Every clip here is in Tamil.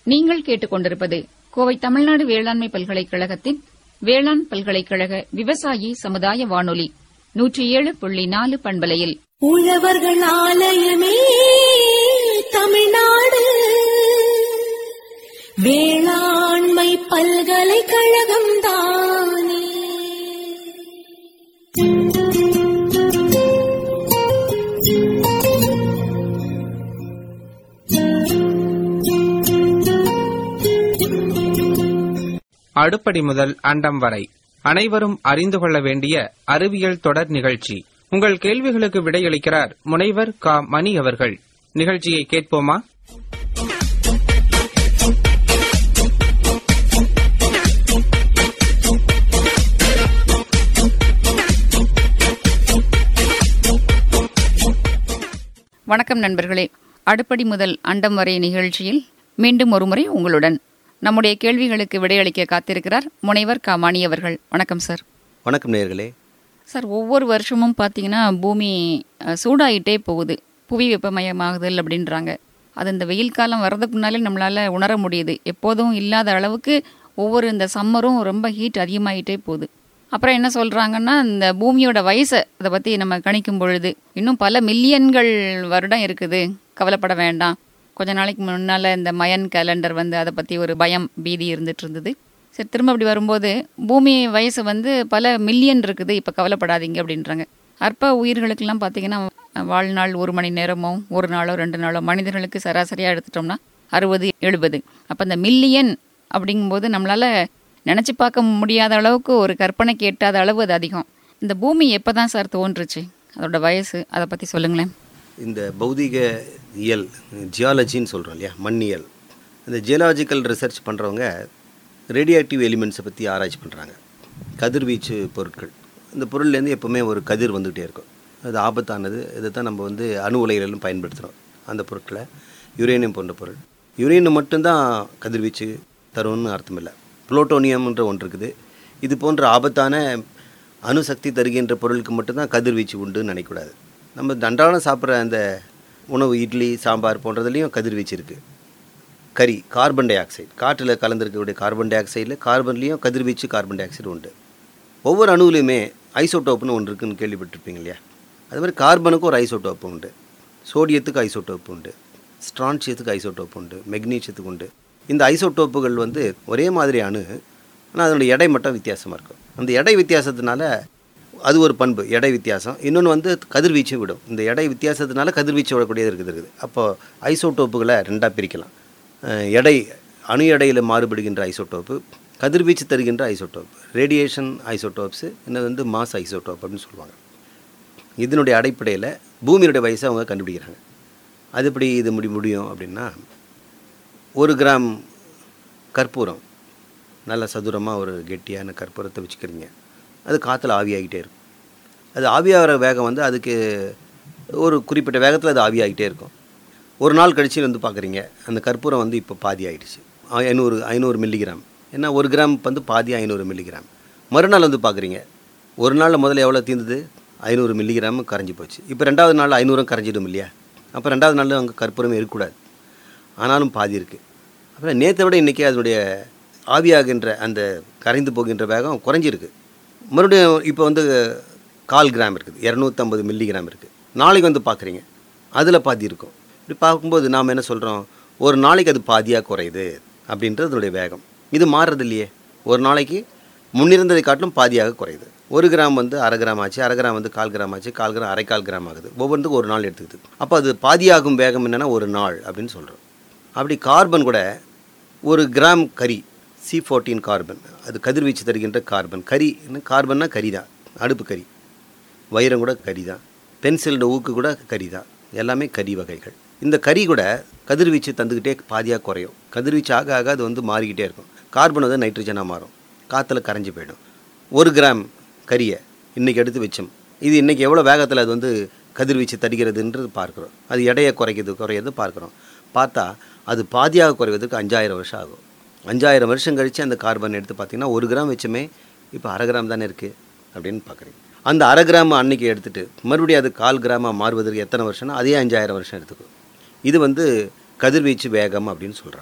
நீங்கள் கேட்டுக்கொண்டிருப்பது கோவை தமிழ்நாடு வேளாண்மை பல்கலைக்கழகத்தின் வேளாண் பல்கலைக்கழக விவசாயி சமுதாய வானொலி நூற்றி ஏழு புள்ளி நாலு பண்பலையில் உழவர்கள் ஆலயமே தமிழ்நாடு வேளாண்மை பல்கலைக்கழகம் தானே அடுப்படி முதல் அண்டம் வரை அனைவரும் அறிந்து கொள்ள வேண்டிய அறிவியல் தொடர் நிகழ்ச்சி உங்கள் கேள்விகளுக்கு விடையளிக்கிறார் முனைவர் கா மணி அவர்கள் நிகழ்ச்சியை கேட்போமா வணக்கம் நண்பர்களே அடுப்படி முதல் அண்டம் வரை நிகழ்ச்சியில் மீண்டும் ஒருமுறை உங்களுடன் நம்முடைய கேள்விகளுக்கு விடையளிக்க காத்திருக்கிறார் முனைவர் கா மணி அவர்கள் வணக்கம் சார் வணக்கம் நேயர்களே சார் ஒவ்வொரு வருஷமும் பார்த்தீங்கன்னா பூமி அஹ், சூடாயிட்டே போகுது புவி வெப்பமயமாகுதல் அப்படின்றாங்க அது இந்த வெயில் காலம் வர்றதுக்கு முன்னாலே நம்மளால உணர முடியுது எப்போதும் இல்லாத அளவுக்கு ஒவ்வொரு இந்த சம்மரும் ரொம்ப ஹீட் அதிகமாயிட்டே போகுது அப்புறம் என்ன சொல்றாங்கன்னா இந்த பூமியோட வயசை அதை பத்தி நம்ம கணிக்கும் பொழுது இன்னும் பல மில்லியன்கள் வருடம் இருக்குது கவலைப்பட வேண்டாம் கொஞ்ச நாளைக்கு முன்னால இந்த மயன் கேலண்டர் வந்து அதை பத்தி ஒரு பயம் பீதி இருந்துட்டு இருந்தது சரி திரும்ப அப்படி வரும்போது பூமி வயசு வந்து பல மில்லியன் இருக்குது இப்போ கவலைப்படாதீங்க அப்படின்றாங்க அற்ப உயிர்களுக்கெல்லாம் பார்த்தீங்கன்னா வாழ்நாள் ஒரு மணி நேரமோ ஒரு நாளோ ரெண்டு நாளோ மனிதர்களுக்கு சராசரியாக எடுத்துட்டோம்னா அறுபது எழுபது அப்போ இந்த மில்லியன் அப்படிங்கும்போது நம்மளால நினச்சி பார்க்க முடியாத அளவுக்கு ஒரு கற்பனைக்கு எட்டாத அளவு அது அதிகம் இந்த பூமி எப்போ தான் சார் தோன்றுச்சு அதோட வயசு அதை பற்றி சொல்லுங்களேன் இந்த பௌதிக இயல் ஜியாலஜின்னு சொல்கிறோம் இல்லையா மண்ணியல் இந்த ஜியாலஜிக்கல் ரிசர்ச் பண்ணுறவங்க ரேடியாக்டிவ் எலிமெண்ட்ஸை பற்றி ஆராய்ச்சி பண்ணுறாங்க கதிர்வீச்சு பொருட்கள் இந்த பொருள்லேருந்து எப்போவுமே ஒரு கதிர் வந்துகிட்டே இருக்கும் அது ஆபத்தானது இதை தான் நம்ம வந்து அணு உலைகளிலும் பயன்படுத்துகிறோம் அந்த பொருட்களை யுரேனியம் போன்ற பொருள் யுரேனியம் மட்டும்தான் கதிர்வீச்சு தரும்னு அர்த்தம் இல்லை புளோட்டோனியம்ன்ற ஒன்று இருக்குது இது போன்ற ஆபத்தான அணுசக்தி தருகின்ற பொருளுக்கு மட்டும்தான் கதிர்வீச்சு உண்டுன்னு நினைக்கக்கூடாது நம்ம அன்றாடம் சாப்பிட்ற அந்த உணவு இட்லி சாம்பார் போன்றதுலேயும் கதிர்வீச்சு இருக்குது கரி கார்பன் டை ஆக்சைடு காற்றில் கலந்துருக்கக்கூடிய கார்பன் டை ஆக்சைடில் கார்பன்லேயும் கதிர்வீச்சு கார்பன் டை ஆக்சைடு உண்டு ஒவ்வொரு அணுவிலையுமே ஐசோடோப்னு ஒன்று இருக்குன்னு கேள்விப்பட்டிருப்பீங்க இல்லையா அது மாதிரி கார்பனுக்கு ஒரு ஐசோடோப்பு உண்டு சோடியத்துக்கு ஐசோடோப்பு உண்டு ஸ்ட்ரான்சியத்துக்கு ஐசோடோப்பு உண்டு மெக்னீசியத்துக்கு உண்டு இந்த ஐசோடோப்புகள் வந்து ஒரே மாதிரி அணு ஆனால் அதனுடைய எடை மட்டும் வித்தியாசமாக இருக்கும் அந்த எடை வித்தியாசத்தினால அது ஒரு பண்பு எடை வித்தியாசம் இன்னொன்று வந்து கதிர்வீச்சு விடும் இந்த எடை வித்தியாசத்தினால கதிர்வீச்சு விடக்கூடியது இருக்குது இருக்குது அப்போது ஐசோடோப்புகளை ரெண்டாக பிரிக்கலாம் அஹ் எடை அணு எடையில் மாறுபடுகின்ற ஐசோடோப்பு கதிர்வீச்சு தருகின்ற ஐசோடோப் ரேடியேஷன் ஐசோடோப்ஸு இன்னது வந்து மாஸ் ஐசோடோப் அப்படின்னு சொல்லுவாங்க இதனுடைய அடிப்படையில் பூமியினுடைய வயசை அவங்க கண்டுபிடிக்கிறாங்க அது எப்படி இது முடி முடியும் அப்படின்னா ஒரு கிராம் கற்பூரம் நல்ல சதுரமாக ஒரு கெட்டியான கற்பூரத்தை வச்சுக்கிறீங்க அது காற்றுல ஆவியாகிட்டே இருக்கும் அது ஆவியாகிற வேகம் வந்து அதுக்கு ஒரு குறிப்பிட்ட வேகத்தில் அது ஆவியாகிட்டே இருக்கும் ஒரு நாள் கழிச்சு வந்து பார்க்குறீங்க அந்த கற்பூரம் வந்து இப்போ பாதி ஆயிடுச்சு ஆ- ஐநூறு ஐநூறு மில்லிகிராம் ஏன்னா ஒரு கிராம் வந்து பாதி ஐநூறு மில்லிகிராம் மறுநாள் வந்து பார்க்குறீங்க ஒரு நாளில் முதல்ல எவ்வளோ தீர்ந்தது ஐநூறு மில்லிகிராம் கரைஞ்சி போச்சு இப்போ ரெண்டாவது நாள் ஐநூறும் கரைஞ்சிடும் இல்லையா அப்போ ரெண்டாவது நாள் அங்கே கற்பூரமே இருக்கக்கூடாது ஆனாலும் பாதி இருக்குது அப்புறம் நேற்றை விட இன்றைக்கி அதனுடைய ஆவியாகின்ற அந்த கரைந்து போகின்ற வேகம் குறைஞ்சிருக்கு மறுபடியும் இப்போ வந்து கால் கிராம் இருக்குது இரநூத்தம்பது மில்லிகிராம் இருக்குது நாளைக்கு வந்து பார்க்குறீங்க அதில் பாதி இருக்கும் இப்படி பார்க்கும்போது நாம் என்ன சொல்கிறோம் ஒரு நாளைக்கு அது பாதியாக குறையுது அப்படின்றது அதனுடைய வேகம் இது மாறுறது இல்லையே ஒரு நாளைக்கு முன்னிருந்ததை காட்டிலும் பாதியாக குறையுது ஒரு கிராம் வந்து அரை கிராம் ஆச்சு அரை கிராம் வந்து கால் கிராம் ஆச்சு கால் கிராம் அரை கால் கிராம் ஆகுது ஒவ்வொன்றுக்கும் ஒரு நாள் எடுத்துக்குது அப்போ அது பாதியாகும் வேகம் என்னென்னா ஒரு நாள் அப்படின்னு சொல்கிறோம் அப்படி கார்பன் கூட ஒரு கிராம் கரி சி ஃபோர்டீன் கார்பன் அது கதிர்வீச்சு தருகின்ற கார்பன் கரி என்ன கார்பன்னா கரி தான் அடுப்பு கரி வைரம் கூட கரி தான் பென்சிலோட ஊக்கு கூட கரி தான் எல்லாமே கரி வகைகள் இந்த கரி கூட கதிர்வீச்சு தந்துக்கிட்டே பாதியாக குறையும் கதிர்வீச்சு ஆக ஆக அது வந்து மாறிக்கிட்டே இருக்கும் கார்பன் வந்து நைட்ரஜனாக மாறும் காற்றுல கரைஞ்சி போயிடும் ஒரு கிராம் கரியை இன்றைக்கி எடுத்து வச்சோம் இது இன்றைக்கி எவ்வளோ வேகத்தில் அது வந்து கதிர்வீச்சு தருகிறதுன்றது பார்க்குறோம் அது எடையை குறைக்கிறது குறையிறது பார்க்குறோம் பார்த்தா அது பாதியாக குறைவதற்கு அஞ்சாயிரம் வருஷம் ஆகும் அஞ்சாயிரம் வருஷம் கழித்து அந்த கார்பன் எடுத்து பார்த்தீங்கன்னா ஒரு கிராம் வச்சோமே இப்போ அரை கிராம் தானே இருக்குது அப்படின்னு பார்க்குறீங்க அந்த அரை கிராம் அன்னைக்கு எடுத்துட்டு மறுபடியும் அது கால் கிராமாக மாறுவதற்கு எத்தனை வருஷம்னா அதே அஞ்சாயிரம் வருஷம் எடுத்துக்கும் இது வந்து கதிர்வீச்சு வேகம் அப்படின்னு சொல்கிறாங்க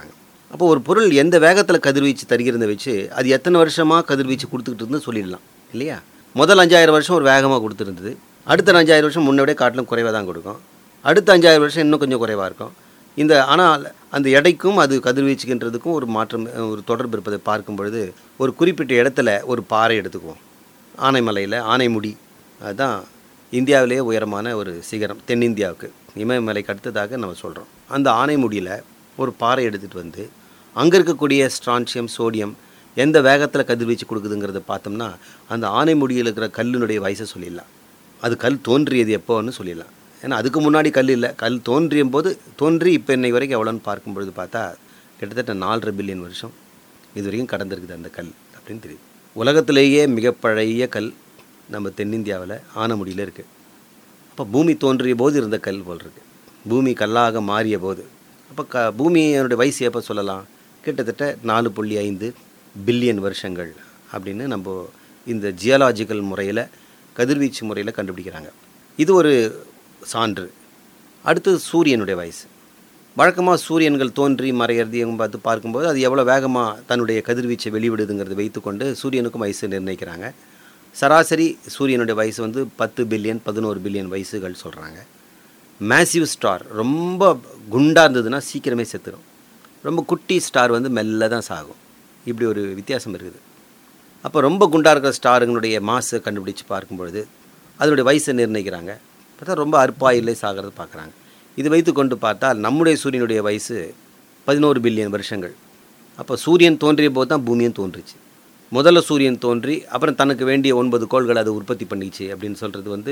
அப்போ ஒரு பொருள் எந்த வேகத்தில் கதிர்வீச்சு தருகிறத வச்சு அது எத்தனை வருஷமாக கதிர்வீச்சு கொடுத்துக்கிட்டு இருந்து சொல்லிடலாம் இல்லையா முதல் அஞ்சாயிரம் வருஷம் ஒரு வேகமாக கொடுத்துருந்தது அடுத்த அஞ்சாயிரம் வருஷம் முன்ன விட காட்டிலும் குறைவாக தான் கொடுக்கும் அடுத்த அஞ்சாயிரம் வருஷம் இன்னும் கொஞ்சம் குறைவாக இருக்கும் இந்த ஆனால் அந்த எடைக்கும் அது கதிர்வீச்சுக்கின்றதுக்கும் ஒரு மாற்றம் ஒரு தொடர்பு இருப்பதை பார்க்கும் பொழுது ஒரு குறிப்பிட்ட இடத்துல ஒரு பாறை எடுத்துக்குவோம் ஆனைமலையில் ஆனைமுடி அதுதான் இந்தியாவிலேயே உயரமான ஒரு சிகரம் தென்னிந்தியாவுக்கு இமயமலைக்கு அடுத்ததாக நம்ம சொல்கிறோம் அந்த ஆனைமுடியில் ஒரு பாறை எடுத்துகிட்டு வந்து அங்கே இருக்கக்கூடிய ஸ்ட்ரான்சியம் சோடியம் எந்த வேகத்தில் கதிர்வீச்சு கொடுக்குதுங்கிறத பார்த்தோம்னா அந்த ஆனைமுடியில் இருக்கிற கல்லினுடைய வயசை சொல்லிடலாம் அது கல் தோன்றியது எப்போன்னு சொல்லிடலாம் ஏன்னா அதுக்கு முன்னாடி கல் இல்லை கல் தோன்றிய போது தோன்றி இப்போ இன்னை வரைக்கும் எவ்வளோன்னு பார்க்கும் பொழுது பார்த்தா கிட்டத்தட்ட நாலரை பில்லியன் வருஷம் இது வரைக்கும் கடந்திருக்குது அந்த கல் அப்படின்னு தெரியுது உலகத்திலேயே மிக பழைய கல் நம்ம தென்னிந்தியாவில் ஆனமுடியில் இருக்குது அப்போ பூமி தோன்றிய போது இருந்த கல் போல் இருக்கு பூமி கல்லாக மாறிய போது அப்போ க பூமியினுடைய வயசு எப்போ சொல்லலாம் கிட்டத்தட்ட நாலு புள்ளி ஐந்து பில்லியன் வருஷங்கள் அப்படின்னு நம்ம இந்த ஜியாலாஜிக்கல் முறையில் கதிர்வீச்சு முறையில் கண்டுபிடிக்கிறாங்க இது ஒரு சான்று அடுத்து சூரியனுடைய வயசு வழக்கமாக சூரியன்கள் தோன்றி மறையிறது எங்க பார்த்து பார்க்கும்போது அது எவ்வளோ வேகமாக தன்னுடைய கதிர்வீச்சை வெளிவிடுதுங்கிறத வைத்துக்கொண்டு சூரியனுக்கும் வயசு நிர்ணயிக்கிறாங்க சராசரி சூரியனுடைய வயசு வந்து பத்து பில்லியன் பதினோரு பில்லியன் வயசுகள் சொல்கிறாங்க மேசிவ் ஸ்டார் ரொம்ப குண்டாக இருந்ததுன்னா சீக்கிரமே செத்துடும் ரொம்ப குட்டி ஸ்டார் வந்து மெல்ல தான் சாகும் இப்படி ஒரு வித்தியாசம் இருக்குது அப்போ ரொம்ப குண்டாக இருக்கிற ஸ்டாருங்களுடைய மாசை கண்டுபிடிச்சு பார்க்கும்பொழுது அதனுடைய வயசை நிர்ணயிக்கிறாங்க பார்த்தா ரொம்ப அற்பாயிலே சாகிறது பார்க்குறாங்க இது வைத்து கொண்டு பார்த்தால் நம்முடைய சூரியனுடைய வயசு பதினோரு பில்லியன் வருஷங்கள் அப்போ சூரியன் தோன்றிய போது தான் பூமியும் தோன்றுச்சு முதல்ல சூரியன் தோன்றி அப்புறம் தனக்கு வேண்டிய ஒன்பது கோள்களை அது உற்பத்தி பண்ணிச்சு அப்படின்னு சொல்கிறது வந்து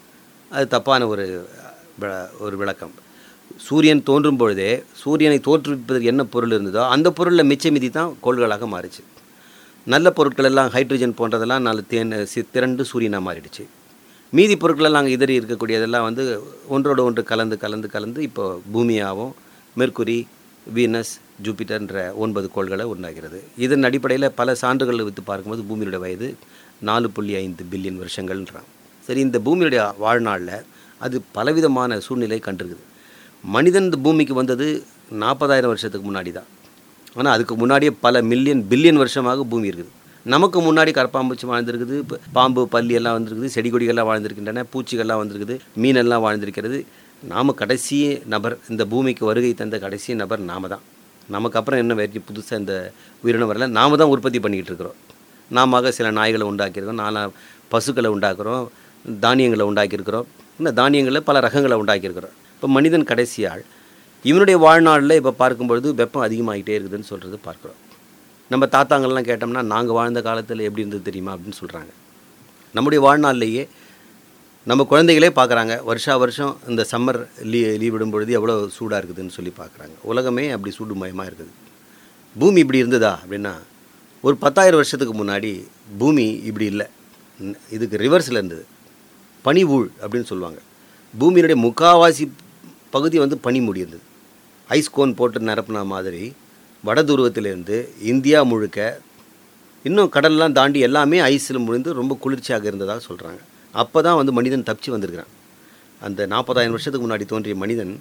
அது தப்பான ஒரு விள- ஒரு விளக்கம் சூரியன் தோன்றும் பொழுதே சூரியனை தோற்றுவிப்பதற்கு என்ன பொருள் இருந்ததோ அந்த பொருளில் மிச்ச மீதி தான் கோள்களாக மாறிச்சு நல்ல பொருட்கள் எல்லாம் ஹைட்ரஜன் போன்றதெல்லாம் நல்ல தேன் சி- திரண்டு சூரியனாக மாறிடுச்சு மீதி பொருட்களெல்லாம் அங்கே இதறி இருக்கக்கூடியதெல்லாம் வந்து ஒன்றோடு ஒன்று கலந்து கலந்து கலந்து இப்போ பூமியாகவும் மெர்க்குரி வீனஸ் ஜூபிட்டர்ன்ற ஒன்பது கோள்களை உண்டாகிறது இதன் அடிப்படையில் பல சான்றுகளை வைத்து பார்க்கும்போது பூமியுடைய வயது நாலு புள்ளி ஐந்து பில்லியன் வருஷங்கள்ன்றான் சரி இந்த பூமியுடைய வாழ்நாளில் அது பலவிதமான சூழ்நிலை கண்டிருக்குது மனிதன் இந்த பூமிக்கு வந்தது நாற்பதாயிரம் வருஷத்துக்கு முன்னாடி தான் ஆனால் அதுக்கு முன்னாடியே பல மில்லியன் பில்லியன் வருஷமாக பூமி இருக்குது நமக்கு முன்னாடி கரப்பாம்பூச்சி வாழ்ந்திருக்குது ப- பாம்பு பல்லி எல்லாம் வந்திருக்குது செடி கொடிகள்லாம் வாழ்ந்திருக்கின்றன பூச்சிகள்லாம் வந்திருக்குது மீனெல்லாம் வாழ்ந்திருக்கிறது நாம் கடைசி நபர் இந்த பூமிக்கு வருகை தந்த கடைசி நபர் நாம தான் நமக்கு அப்புறம் என்ன வேறு புதுசாக இந்த உயிரினம் வரல நாம தான் உற்பத்தி பண்ணிக்கிட்டு இருக்கிறோம் நாம சில நாய்களை உண்டாக்கியிருக்கோம் நாலா பசுக்களை உண்டாக்குறோம் தானியங்களை உண்டாக்கியிருக்கிறோம் இன்னும் தானியங்களில் பல ரகங்களை உண்டாக்கியிருக்கிறோம் இப்போ மனிதன் கடைசி ஆள் இவனுடைய வாழ்நாளில் இப்போ பார்க்கும்பொழுது வெப்பம் அதிகமாகிட்டே இருக்குதுன்னு சொல்கிறது பார்க்குறோம் நம்ம தாத்தாங்கள்லாம் கேட்டோம்னா நாங்கள் வாழ்ந்த காலத்தில் எப்படி இருந்தது தெரியுமா அப்படின்னு சொல்கிறாங்க நம்முடைய வாழ்நாள்லேயே நம்ம குழந்தைகளே பார்க்குறாங்க வருஷா வருஷம் இந்த சம்மர் லீ லீவ் விடும் பொழுது எவ்வளோ சூடாக இருக்குதுன்னு சொல்லி பார்க்குறாங்க உலகமே அப்படி சூடு மயமாக இருக்குது பூமி இப்படி இருந்ததா அப்படின்னா ஒரு பத்தாயிரம் வருஷத்துக்கு முன்னாடி பூமி இப்படி இல்லை ந- இதுக்கு ரிவர்ஸில் இருந்தது பனிவூழ் அப்படின்னு சொல்லுவாங்க பூமியினுடைய முக்காவாசி பகுதி வந்து பனி மூடி இருந்தது ஐஸ் கோன் போட்டு நிரப்புன மாதிரி வட துருவத்திலிருந்து இந்தியா முழுக்க இன்னும் கடல்லாம் தாண்டி எல்லாமே ஐஸில் முடிந்து ரொம்ப குளிர்ச்சியாக இருந்ததாக சொல்கிறாங்க அப்போ தான் வந்து மனிதன் தப்பிச்சு வந்திருக்கிறான் அந்த நாற்பதாயிரம் வருஷத்துக்கு முன்னாடி தோன்றிய மனிதன்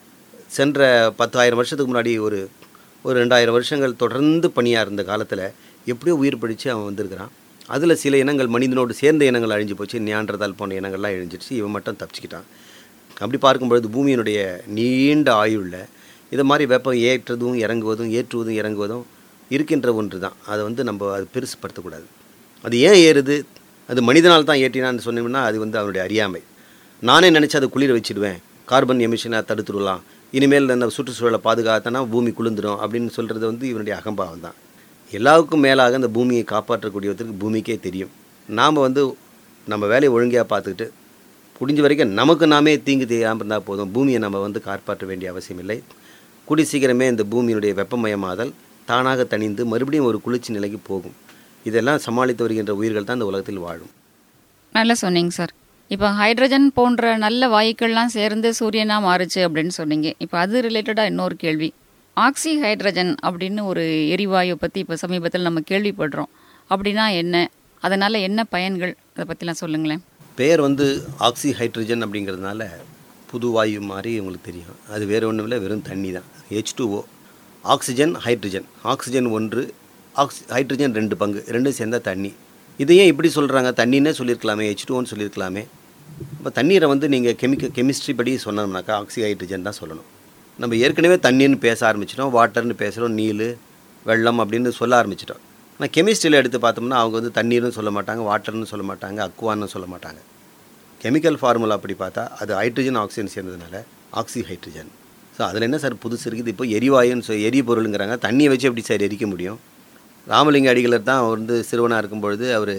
சென்ற பத்தாயிரம் வருஷத்துக்கு முன்னாடி ஒரு ஒரு ரெண்டாயிரம் வருஷங்கள் தொடர்ந்து பணியாக இருந்த காலத்தில் எப்படியோ உயிர் பிடிச்சு அவன் வந்திருக்கிறான் அதில் சில இனங்கள் மனிதனோடு சேர்ந்த இனங்கள் அழிஞ்சு போச்சு நியாண்டதால் போன்ற இனங்கள்லாம் அழிஞ்சிடுச்சு இவன் மட்டும் தப்பிச்சுக்கிட்டான் அப்படி பார்க்கும்பொழுது பூமியினுடைய நீண்ட ஆயுளில் இதை மாதிரி வெப்பம் ஏற்றுவதும் இறங்குவதும் ஏற்றுவதும் இறங்குவதும் இருக்கின்ற ஒன்று தான் அதை வந்து நம்ம அது பெருசுப்படுத்தக்கூடாது அது ஏன் ஏறுது அது மனிதனால் தான் ஏற்றினான்னு சொன்னோம்னா அது வந்து அவனுடைய அறியாமை நானே நினச்சி அதை குளிர வச்சிடுவேன் கார்பன் எமிஷனை தடுத்துடலாம் இனிமேல் அந்த சுற்றுச்சூழலை பாதுகாத்தனா பூமி குளிர்ந்துடும் அப்படின்னு சொல்கிறது வந்து இவனுடைய அகம்பாவம் தான் எல்லாவுக்கும் மேலாக அந்த பூமியை காப்பாற்றக்கூடியவருக்கு பூமிக்கே தெரியும் நாம் வந்து நம்ம வேலையை ஒழுங்காக பார்த்துக்கிட்டு முடிஞ்ச வரைக்கும் நமக்கு நாமே தீங்கு தெரியாமல் இருந்தால் போதும் பூமியை நம்ம வந்து காப்பாற்ற வேண்டிய அவசியம் இல்லை கூடி சீக்கிரமே இந்த பூமியினுடைய வெப்பமயமாதல் தானாக தணிந்து மறுபடியும் ஒரு குளிர்ச்சி நிலைக்கு போகும் இதெல்லாம் சமாளித்து வருகின்ற உயிர்கள் தான் இந்த உலகத்தில் வாழும் நல்லா சொன்னீங்க சார் இப்போ ஹைட்ரஜன் போன்ற நல்ல வாயுக்கள்லாம் சேர்ந்து சூரியனாக மாறுச்சு அப்படின்னு சொன்னீங்க இப்போ அது ரிலேட்டடாக இன்னொரு கேள்வி ஆக்சி ஹைட்ரஜன் அப்படின்னு ஒரு எரிவாயு பற்றி இப்போ சமீபத்தில் நம்ம கேள்விப்படுறோம் அப்படின்னா என்ன அதனால் என்ன பயன்கள் அதை பற்றிலாம் சொல்லுங்களேன் பெயர் வந்து ஆக்சி ஹைட்ரஜன் அப்படிங்கிறதுனால புது வாயு மாதிரி உங்களுக்கு தெரியும் அது வேறு ஒன்றும் இல்லை வெறும் தண்ணி தான் H two O oxygen hydrogen oxygen ஒன்று ஆக்சி ஹைட்ரஜன் ரெண்டு பங்கு ரெண்டும் சேர்ந்தா தண்ணி இதையே இப்படி சொல்கிறாங்க தண்ணின்னே சொல்லியிருக்கலாமே ஹெச் டூன்னு சொல்லியிருக்கலாமே இப்போ தண்ணீரை வந்து நீங்கள் கெமிக்கல் கெமிஸ்ட்ரி படி சொன்னோம்னாக்கா ஆக்சி ஹைட்ரஜன் தான் சொல்லணும் நம்ம ஏற்கனவே தண்ணின்னு பேச ஆரம்பிச்சிட்டோம் வாட்டர்னு பேசுகிறோம் நீல் வெள்ளம் அப்படின்னு சொல்ல ஆரம்பிச்சிட்டோம் ஆனால் கெமிஸ்ட்ரியில் எடுத்து பார்த்தோம்னா அவங்க வந்து தண்ணீர்னு சொல்ல மாட்டாங்க வாட்டர்னு சொல்ல மாட்டாங்க அக்குவான்னு சொல்ல மாட்டாங்க கெமிக்கல் ஃபார்முலா அப்படி பார்த்தா அது ஹைட்ரஜன் ஆக்சிஜன் சேர்ந்ததுனால ஆக்சி ஹைட்ரஜன் ஸோ அதில் என்ன சார் புதுசு இருக்குது இப்போ எரிவாயுன்னு சொல் எரிபொருளுங்கிறாங்க தண்ணியை வச்சு எப்படி சார் எரிக்க முடியும் ராமலிங்க அடிகளர் தான் அவர் வந்து சிறுவனாக இருக்கும் பொழுது அவர்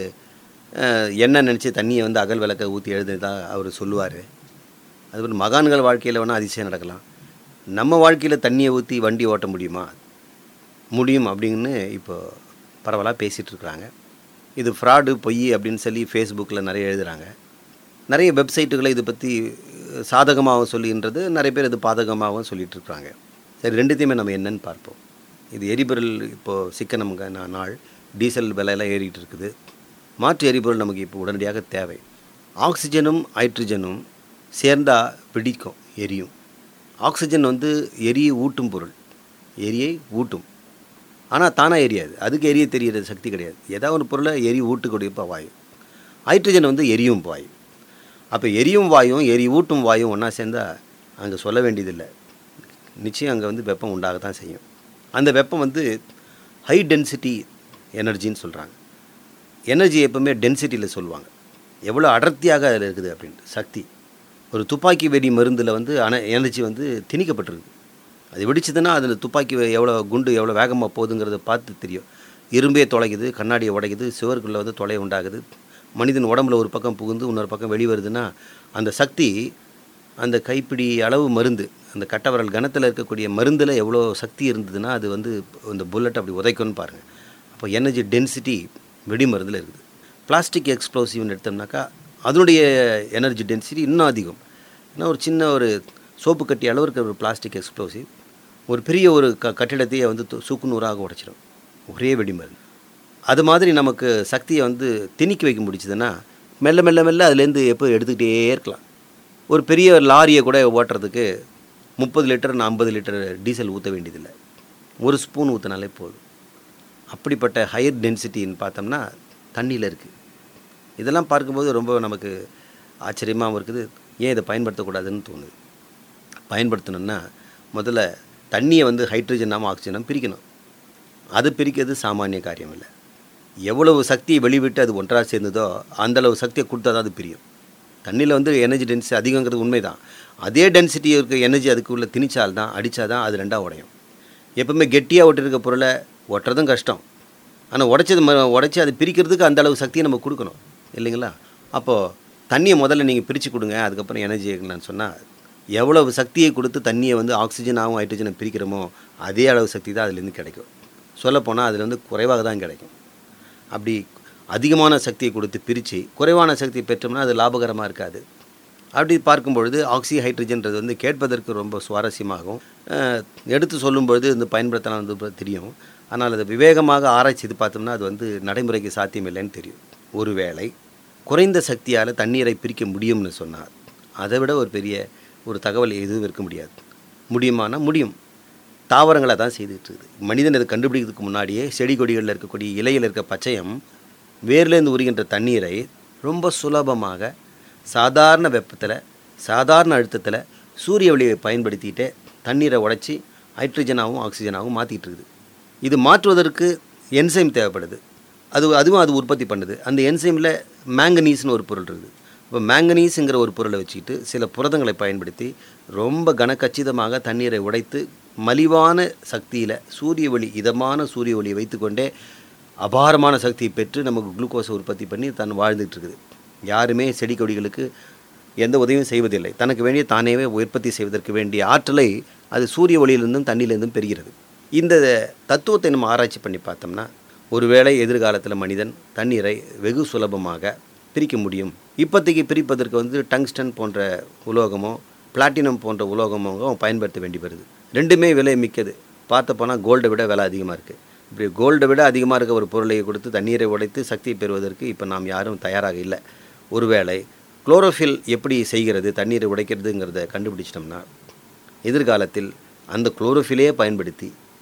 எண்ணெய் நினச்சி தண்ணியை வந்து அகல் விளக்க ஊற்றி எழுதுதான் அவர் சொல்லுவார் அதுபோல் மகான்கள் வாழ்க்கையில் வேணால் அதிசயம் நடக்கலாம் நம்ம வாழ்க்கையில் தண்ணியை ஊற்றி வண்டி ஓட்ட முடியுமா முடியும் அப்படின்னு இப்போ பரவலாக பேசிகிட்டு இருக்கிறாங்க இது ஃப்ராடு பொய் அப்படின்னு சொல்லி ஃபேஸ்புக்கில் நிறைய எழுதுகிறாங்க நிறைய வெப்சைட்டுகளை இதை பற்றி சாதகமாகவும் சொல்லுகின்றது நிறைய பேர் இது பாதகமாகவும் சொல்லிட்டு இருக்காங்க சரி ரெண்டுத்தையுமே நம்ம என்னன்னு பார்ப்போம் இது எரிபொருள் இப்போது சிக்கனம் நா- நாள் டீசல் விலையெல்லாம் ஏறிட்டு இருக்குது மாற்று எரிபொருள் நமக்கு இப்போ உடனடியாக தேவை ஆக்சிஜனும் ஹைட்ரஜனும் சேர்ந்தா பிடிக்கும் எரியும் ஆக்சிஜன் வந்து எரியை ஊட்டும் பொருள் எரியை ஊட்டும் ஆனால் தானாக எரியாது அதுக்கு எரிய தெரியிற சக்தி கிடையாது ஏதாவது ஒரு பொருளை எரி ஊட்டக்கூடிய இப்போ வாயு ஹைட்ரஜன் வந்து எரியும் வாயு அப்போ எரியும் வாயும் எரி ஊட்டும் வாயும் ஒன்றா சேர்ந்தால் அங்கே சொல்ல வேண்டியதில்லை நிச்சயம் அங்கே வந்து வெப்பம் உண்டாகத்தான் செய்யும் அந்த வெப்பம் வந்து ஹை டென்சிட்டி எனர்ஜின்னு சொல்கிறாங்க எனர்ஜி எப்பவுமே டென்சிட்டியில் சொல்லுவாங்க எவ்வளோ அடர்த்தியாக அதில் இருக்குது அப்படின்ட்டு சக்தி ஒரு துப்பாக்கி வெடி மருந்தில் வந்து அன எனர்ஜி வந்து திணிக்கப்பட்டிருக்கு அது வெடிச்சதுன்னா அதில் துப்பாக்கி வே- எவ்வளோ குண்டு எவ்வளோ வேகமாக போகுதுங்கிறத பார்த்து தெரியும் இரும்பே தொலைக்குது கண்ணாடியை உடைக்குது சுவருக்குள்ளே வந்து தொலை உண்டாகுது மனிதன் உடம்புல ஒரு பக்கம் புகுந்து இன்னொரு பக்கம் வெளிவருதுன்னா அந்த சக்தி அந்த கைப்பிடி அளவு மருந்து அந்த கட்டவரல் கணத்தில் இருக்கக்கூடிய மருந்தில் எவ்வளோ சக்தி இருந்ததுன்னா அது வந்து இந்த புல்லட் அப்படி உதைக்கும்னு பாருங்கள் அப்போ எனர்ஜி டென்சிட்டி வெடி மருந்தில் இருக்குது பிளாஸ்டிக் எக்ஸ்ப்ளோசிவ்னு எடுத்தோம்னாக்கா அதனுடைய எனர்ஜி டென்சிட்டி இன்னும் அதிகம் ஏன்னா ஒரு சின்ன ஒரு சோப்பு கட்டி அளவு இருக்கிற ஒரு பிளாஸ்டிக் எக்ஸ்ப்ளோசிவ் ஒரு பெரிய ஒரு க கட்டிடத்தையே வந்து து- சுக்குநூறாக உடைச்சிடும் ஒரே வெடி மருந்து அது மாதிரி நமக்கு சக்தியை வந்து திணிக்கி வைக்க முடிச்சதுன்னா மெல்ல மெல்ல மெல்ல அதுலேருந்து எப்போ எடுத்துக்கிட்டே இருக்கலாம் ஒரு பெரிய லாரியை கூட ஓட்டுறதுக்கு முப்பது லிட்டர் ஐம்பது லிட்டர் டீசல் ஊற்ற வேண்டியதில்லை ஒரு ஸ்பூன் ஊற்றினாலே போதும் அப்படிப்பட்ட ஹையர் டென்சிட்டின்னு பார்த்தோம்னா தண்ணியில் இருக்குது இதெல்லாம் பார்க்கும்போது ரொம்ப நமக்கு ஆச்சரியமாகவும் இருக்குது ஏன் இதை பயன்படுத்தக்கூடாதுன்னு தோணுது பயன்படுத்தணும்னா முதல்ல தண்ணியை வந்து ஹைட்ரஜனாகவும் ஆக்சிஜனாகவும் பிரிக்கணும் அது பிரிக்கிறது சாமானிய காரியம் இல்லை எவ்வளவு சக்தியை வெளிவிட்டு அது ஒன்றாக சேர்ந்ததோ அந்த அளவு சக்தியை கொடுத்தா தான் அது பிரியும் தண்ணியில் வந்து எனர்ஜி டென்சிட்டி அதிகங்கிறது உண்மைதான் அதே டென்சிட்டி இருக்க எனர்ஜி அதுக்குள்ளே திணிச்சால் தான் அடித்தா தான் அது ரெண்டாக உடையும் எப்பவுமே கெட்டியாக ஒட்டிருக்க பொருளை ஒட்டுறதும் கஷ்டம் ஆனால் உடைச்சது ம உடைச்சி அது பிரிக்கிறதுக்கு அந்த அளவு சக்தியை நம்ம கொடுக்கணும் இல்லைங்களா அப்போது தண்ணியை முதல்ல நீங்கள் பிரித்து கொடுங்க அதுக்கப்புறம் எனர்ஜி நான் சொன்னால் எவ்வளவு சக்தியை கொடுத்து தண்ணியை வந்து ஆக்சிஜனாகவும் ஹைட்ரஜனை பிரிக்கிறோமோ அதே அளவு சக்தி தான் அதுலேருந்து கிடைக்கும் சொல்லப்போனால் அதில் வந்து குறைவாக தான் கிடைக்கும் அப்படி அதிகமான சக்தியை கொடுத்து பிரித்து குறைவான சக்தி பெற்றோம்னா அது லாபகரமாக இருக்காது அப்படி பார்க்கும் பொழுது ஆக்சி ஹைட்ரஜன்றது வந்து கேட்பதற்கு ரொம்ப சுவாரஸ்யமாகும் அஹ், எடுத்து சொல்லும் பொழுது இந்த பயன்படுத்தலாம் வந்து தெரியும் ஆனால் அதை விவேகமாக ஆராய்ச்சி செய்து பார்த்தோம்னா அது வந்து நடைமுறைக்கு சாத்தியம் இல்லைன்னு தெரியும் ஒருவேளை குறைந்த சக்தியால் தண்ணீரை பிரிக்க முடியும்னு சொன்னார் அதை விட ஒரு பெரிய ஒரு தகவல் எதுவும் இருக்க முடியாது முடியுமானா முடியும் தாவரங்களை தான் செய்துட்டு இருக்குது மனிதன் இதை கண்டுபிடிக்கிறதுக்கு முன்னாடியே செடி கொடிகளில் இருக்கக்கூடிய இலையில் இருக்க பச்சையம் வேர்லேருந்து உரிகின்ற தண்ணீரை ரொம்ப சுலபமாக சாதாரண வெப்பத்தில் சாதாரண அழுத்தத்தில் சூரிய ஒளியை பயன்படுத்திட்டு தண்ணீரை உடைச்சி ஹைட்ரஜனாகவும் ஆக்சிஜனாகவும் மாற்றிட்டு இருக்குது இது மாற்றுவதற்கு என்சைம் தேவைப்படுது அது அதுவும் அது உற்பத்தி பண்ணுது அந்த என்சைமில் மேங்கனீஸ்னு ஒரு பொருள் இருக்குது இப்போ மேங்கனீஸுங்கிற ஒரு பொருளை வச்சுக்கிட்டு சில புரதங்களை பயன்படுத்தி ரொம்ப கனக்கச்சிதமாக தண்ணீரை உடைத்து மலிவான சக்தியில் சூரிய ஒளி இதமான சூரிய ஒளியை வைத்துக்கொண்டே அபாரமான சக்தியை பெற்று நமக்கு குளுக்கோஸை உற்பத்தி பண்ணி தன் வாழ்ந்துட்டு இருக்குது யாருமே செடி கொடிகளுக்கு எந்த உதவியும் செய்வதில்லை தனக்கு வேண்டிய தானேவே உற்பத்தி செய்வதற்கு வேண்டிய ஆற்றலை அது சூரிய ஒளியிலிருந்தும் தண்ணியிலிருந்தும் பெறுகிறது இந்த தத்துவத்தை நம்ம ஆராய்ச்சி பண்ணி பார்த்தோம்னா ஒருவேளை எதிர்காலத்தில் மனிதன் தண்ணீரை வெகு சுலபமாக பிரிக்க முடியும் இப்போதைக்கு பிரிப்பதற்கு வந்து டங்ஸ்டன் போன்ற உலோகமோ பிளாட்டினம் போன்ற உலோகமோ பயன்படுத்த வேண்டி வருது ரெண்டுமே விலை மிக்கது பார்த்த போனால் கோல்டை விட விலை அதிகமாக இருக்குது இப்படி கோல்டை விட அதிகமாக இருக்க ஒரு பொருளை கொடுத்து தண்ணீரை உடைத்து சக்தியை பெறுவதற்கு இப்போ நாம் யாரும் தயாராக இல்லை ஒருவேளை குளோரோஃபில் எப்படி செய்கிறது தண்ணீரை உடைக்கிறதுங்கிறத கண்டுபிடிச்சிட்டோம்னா எதிர்காலத்தில் அந்த குளோரோஃபிலே பயன்படுத்தி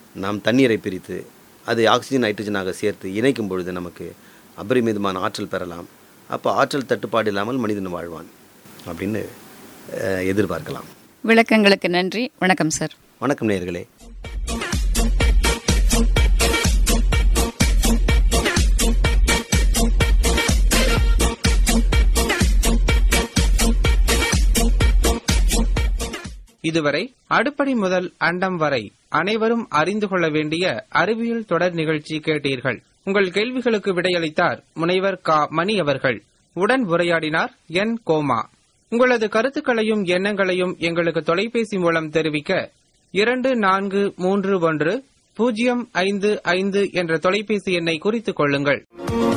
நாம் தண்ணீரை பிரித்து அதை ஆக்சிஜன் நைட்ரஜனாக சேர்த்து இணைக்கும் பொழுது நமக்கு அபரிமிதமான ஆற்றல் பெறலாம் அப்போ ஆற்றல் தட்டுப்பாடு இல்லாமல் மனிதன் வாழ்வான் அப்படின்னு அஹ், எதிர்பார்க்கலாம் விளக்கங்களுக்கு நன்றி வணக்கம் சார் வணக்கம் நேயர்களே இதுவரை அடுப்படி முதல் அண்டம் வரை அனைவரும் அறிந்து கொள்ள வேண்டிய அறிவியல் தொடர் நிகழ்ச்சி கேட்டீர்கள் உங்கள் கேள்விகளுக்கு விடையளித்தார் முனைவர் கா மணி அவர்கள் உடன் உரையாடினார் என் கோமா உங்களது கருத்துக்களையும் எண்ணங்களையும் எங்களுக்கு தொலைபேசி மூலம் தெரிவிக்க இரண்டு நான்கு மூன்று ஒன்று பூஜ்ஜியம் ஐந்து ஐந்து என்ற தொலைபேசி எண்ணை குறித்துக் கொள்ளுங்கள்